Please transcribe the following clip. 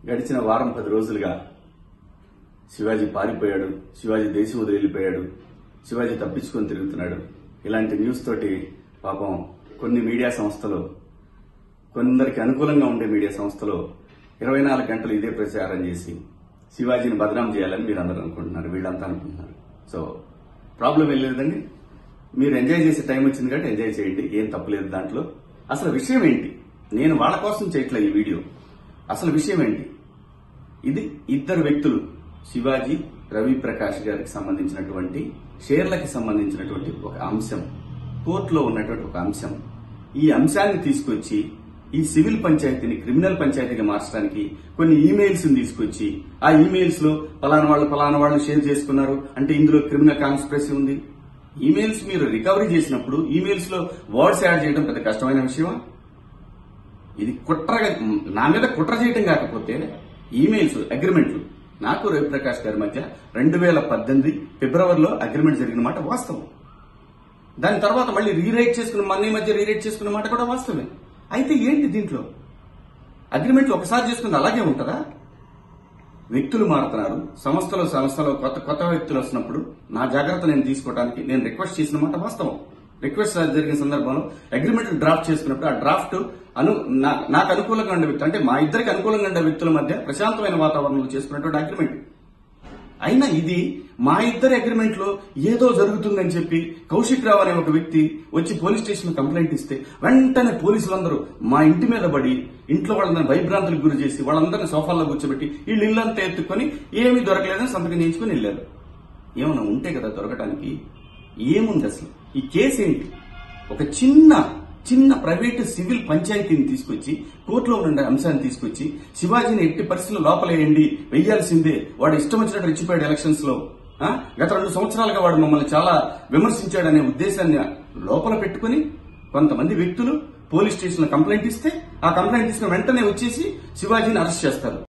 గడిచిన వారం పది రోజులుగా శివాజీ పారిపోయాడు శివాజీ దేశం వదిలి వెళ్ళిపోయాడు శివాజీ తప్పించుకొని తిరుగుతున్నాడు ఇలాంటి న్యూస్ తోటి పాపం కొన్ని మీడియా సంస్థలు కొందరికి అనుకూలంగా ఉండే మీడియా సంస్థలు ఇరవై నాలుగు గంటలు ఇదే ప్రచారం చేసి శివాజీని బదనాం చేయాలని మీరు అందరూ అనుకుంటున్నారు వీళ్ళంతా అనుకుంటున్నారు సో ప్రాబ్లం ఏం లేదండి మీరు ఎంజాయ్ చేసే టైం వచ్చింది కాబట్టి ఎంజాయ్ చేయండి ఏం తప్పులేదు దాంట్లో అసలు విషయం ఏంటి నేను వాళ్ళ కోసం చేయట్లే ఈ వీడియో అసలు విషయం ఏంటి ఇది ఇద్దరు వ్యక్తులు శివాజీ రవి ప్రకాష్ గారికి సంబంధించినటువంటి షేర్లకి సంబంధించినటువంటి ఒక అంశం కోర్టులో ఉన్నటువంటి ఒక అంశం ఈ అంశాన్ని తీసుకొచ్చి ఈ సివిల్ పంచాయతీని క్రిమినల్ పంచాయతీగా మార్చడానికి కొన్ని ఈమెయిల్స్ తీసుకొచ్చి ఆ ఈమెయిల్స్ లో పలానా వాళ్ళు పలానా వాళ్ళు షేర్ చేసుకున్నారు అంటే ఇందులో క్రిమినల్ కాన్స్పిరసీ ఉంది ఈమెయిల్స్ మీరు రికవరీ చేసినప్పుడు ఈమెయిల్స్ లో వర్డ్స్ యాడ్ చేయడం పెద్ద కష్టమైన విషయమా ఇది కుట్రగా నా మీద కుట్ర చేయటం కాకపోతే ఈమెయిల్స్ అగ్రిమెంట్లు నాకు రవిప్రకాష్ గారి మధ్య రెండు వేల పద్దెనిమిది ఫిబ్రవరిలో అగ్రిమెంట్ జరిగిన మాట వాస్తవం దాని తర్వాత మళ్ళీ రీరైట్ చేసుకున్న మన ఈ మధ్య రీరైట్ చేసుకున్న మాట కూడా వాస్తవమే అయితే ఏంటి దీంట్లో అగ్రిమెంట్లు ఒకసారి చేసుకుంది అలాగే ఉంటుందా వ్యక్తులు మారుతున్నారు సంస్థలో సంస్థలో కొత్త కొత్త వ్యక్తులు వస్తున్నప్పుడు నా జాగ్రత్త నేను తీసుకోవడానికి నేను రిక్వెస్ట్ చేసిన మాట వాస్తవం రిక్వెస్ట్ జరిగిన సందర్భంలో అగ్రిమెంట్ డ్రాఫ్ట్ చేసుకున్నప్పుడు ఆ డ్రాఫ్ట్ అను నా- నాకు అనుకూలంగా ఉండే వ్యక్తులు అంటే మా ఇద్దరికి అనుకూలంగా ఉండే వ్యక్తుల మధ్య ప్రశాంతమైన వాతావరణంలో చేసుకున్నటువంటి అగ్రిమెంట్ అయినా ఇది మా ఇద్దరి అగ్రిమెంట్ లో ఏదో జరుగుతుందని చెప్పి కౌశిక్ రావు అనే ఒక వ్యక్తి వచ్చి పోలీస్ స్టేషన్ కంప్లైంట్ ఇస్తే వెంటనే పోలీసులందరూ మా ఇంటి మీద పడి ఇంట్లో వాళ్ళని భయభ్రాంతులకు గురి చేసి వాళ్ళందరినీ సోఫాల్లో కూర్చోబెట్టి వీళ్ళు ఇల్లంతా ఎత్తుకొని ఏమీ దొరకలేదని సంతకం చేయించుకుని వెళ్ళారు ఏమన్నా ఉంటే కదా దొరకటానికి ఏముంది అసలు ఈ కేసు ఏంటి ఒక చిన్న చిన్న ప్రైవేటు సివిల్ పంచాయతీని తీసుకొచ్చి కోర్టులో ఉండే అంశాన్ని తీసుకొచ్చి శివాజీని ఎట్టి పరిస్థితుల్లో లోపలేయండి వెయ్యాల్సిందే వాడు ఇష్టం వచ్చినట్టు రెచ్చిపోయాడు ఎలక్షన్స్ లో ఆ? గత రెండు సంవత్సరాలుగా వాడు మమ్మల్ని చాలా విమర్శించాడనే ఉద్దేశాన్ని లోపల పెట్టుకుని కొంతమంది వ్యక్తులు పోలీస్ స్టేషన్ లో కంప్లైంట్ ఇస్తే ఆ కంప్లైంట్ తీసుకుని వెంటనే వచ్చేసి శివాజీని అరెస్ట్ చేస్తారు